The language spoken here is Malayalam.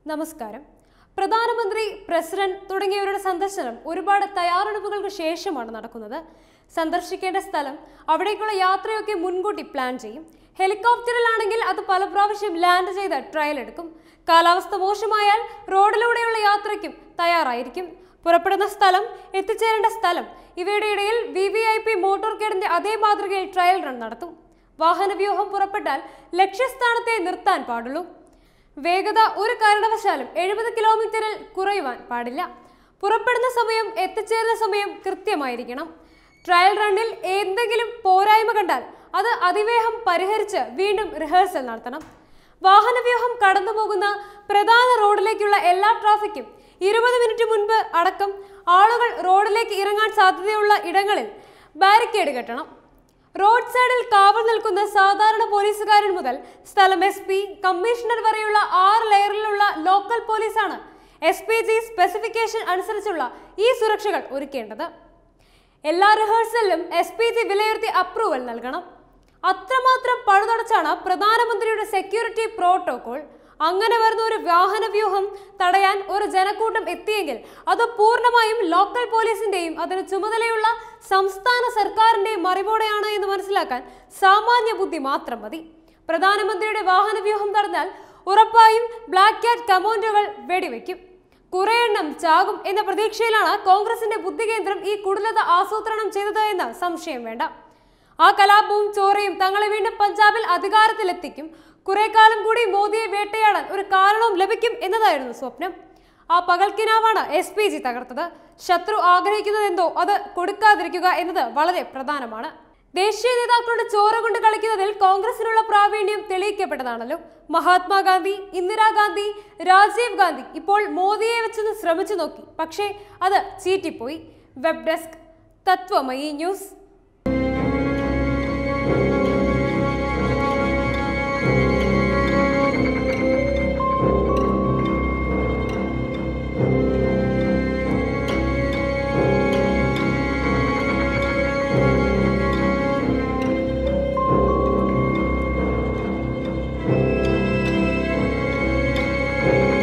നമസ്കാരം പ്രധാനമന്ത്രി പ്രസിഡന്റ് തുടങ്ങിയവരുടെ സന്ദർശനം ഒരുപാട് തയ്യാറെടുപ്പുകൾക്ക് ശേഷമാണ് നടക്കുന്നത് സന്ദർശിക്കേണ്ട സ്ഥലം അവിടേക്കുള്ള യാത്രയൊക്കെ മുൻകൂട്ടി പ്ലാൻ ചെയ്യും ഹെലികോപ്റ്ററിലാണെങ്കിൽ അത് പല പ്രാവശ്യം ലാൻഡ് ചെയ്ത് ട്രയൽ എടുക്കും കാലാവസ്ഥ മോശമായാൽ റോഡിലൂടെയുള്ള യാത്രയ്ക്കും തയ്യാറായിരിക്കും പുറപ്പെടുന്ന സ്ഥലം എത്തിച്ചേരേണ്ട സ്ഥലം ഇവയുടെ ഇടയിൽ V V I P motor കേഡിന്റെ അതേ മാതൃകയിൽ ട്രയൽ റൺ നടത്തും വാഹനവ്യൂഹം പുറപ്പെട്ടാൽ ലക്ഷ്യസ്ഥാനത്തെ നിർത്താൻ പാടുള്ളൂ വേഗത ഒരു കാരണവശാലും എഴുപത് കിലോമീറ്ററിൽ കുറയുവാൻ പാടില്ല പുറപ്പെടുന്ന സമയം എത്തിച്ചേരുന്ന സമയം കൃത്യമായിരിക്കണം ട്രയൽ റണ്ണിൽ എന്തെങ്കിലും പോരായ്മ കണ്ടാൽ അത് അതിവേഗം പരിഹരിച്ച് വീണ്ടും റിഹേഴ്സൽ നടത്തണം വാഹനവ്യൂഹം കടന്നുപോകുന്ന പ്രധാന റോഡിലേക്കുള്ള എല്ലാ ട്രാഫിക്കും ഇരുപത് മിനിറ്റ് മുൻപ് അടക്കം ആളുകൾ റോഡിലേക്ക് ഇറങ്ങാൻ സാധ്യതയുള്ള ഇടങ്ങളിൽ ബാരിക്കേഡ് കെട്ടണം റോഡ് സൈഡിൽ കാവൽ നിൽക്കുന്ന സാധാരണ പോലീസുകാരൻ മുതൽ സ്ഥലം എസ് പി കമ്മീഷണർ വരെയുള്ള ആറ് ലെയറിലുള്ള ലോക്കൽ പോലീസാണ് എസ് പി ജി സ്പെസിഫിക്കേഷൻ അനുസരിച്ചുള്ള ഈ സുരക്ഷകൾ ഒരുക്കേണ്ടത് എല്ലാ റിഹേഴ്സലിലും എസ് പി ജി വിലയിരുത്തി അപ്രൂവൽ നൽകണം അത്രമാത്രം പഴുതടച്ചാണ് പ്രധാനമന്ത്രിയുടെ സെക്യൂരിറ്റി പ്രോട്ടോകോൾ അങ്ങനെ വരുന്ന ഒരു വാഹന വ്യൂഹം തടയാൻ ഒരു ജനക്കൂട്ടം എത്തിയെങ്കിൽ അത് പൂർണ്ണമായും ലോക്കൽ പോലീസിന്റെയും അതിന് ചുമതലയുള്ള സംസ്ഥാന സർക്കാരിന്റെയും മറിവോടെയാണ് എന്ന് മനസ്സിലാക്കാൻ സാമാന്യ ബുദ്ധി മാത്രം മതി പ്രധാനമന്ത്രിയുടെ വാഹന വ്യൂഹം തടഞ്ഞാൽ ഉറപ്പായും ബ്ലാക്ക് ക്യാറ്റ് കമാൻഡോകൾ വെടിവെക്കും കുറെ എണ്ണം ചാകും എന്ന പ്രതീക്ഷയിലാണ് കോൺഗ്രസിന്റെ ബുദ്ധികേന്ദ്രം ഈ കുടിലത ആസൂത്രണം ചെയ്തത് എന്ന് സംശയം വേണ്ട ആ കലാപവും ചോറയും തങ്ങളെ വീണ്ടും പഞ്ചാബിൽ അധികാരത്തിലെത്തിക്കും കുറെ കാലം കൂടി മോദിയെ വേട്ടയാടാൻ ഒരു കാരണവും ലഭിക്കും എന്നതായിരുന്നു സ്വപ്നം ആ പകൽക്കിനാവാണ് എസ് പി ജി തകർത്തത് ശത്രു ആഗ്രഹിക്കുന്നതെന്തോ അത് കൊടുക്കാതിരിക്കുക എന്നത് വളരെ പ്രധാനമാണ് ദേശീയ നേതാക്കളുടെ ചോര കൊണ്ട് കളിക്കുന്നതിൽ കോൺഗ്രസിനുള്ള പ്രാവീണ്യം തെളിയിക്കപ്പെട്ടതാണല്ലോ മഹാത്മാഗാന്ധി ഇന്ദിരാഗാന്ധി രാജീവ് ഗാന്ധി ഇപ്പോൾ മോദിയെ വെച്ചൊന്ന് ശ്രമിച്ചു നോക്കി പക്ഷേ അത് ചീറ്റിപ്പോയി web desk Tatwamayi news thank you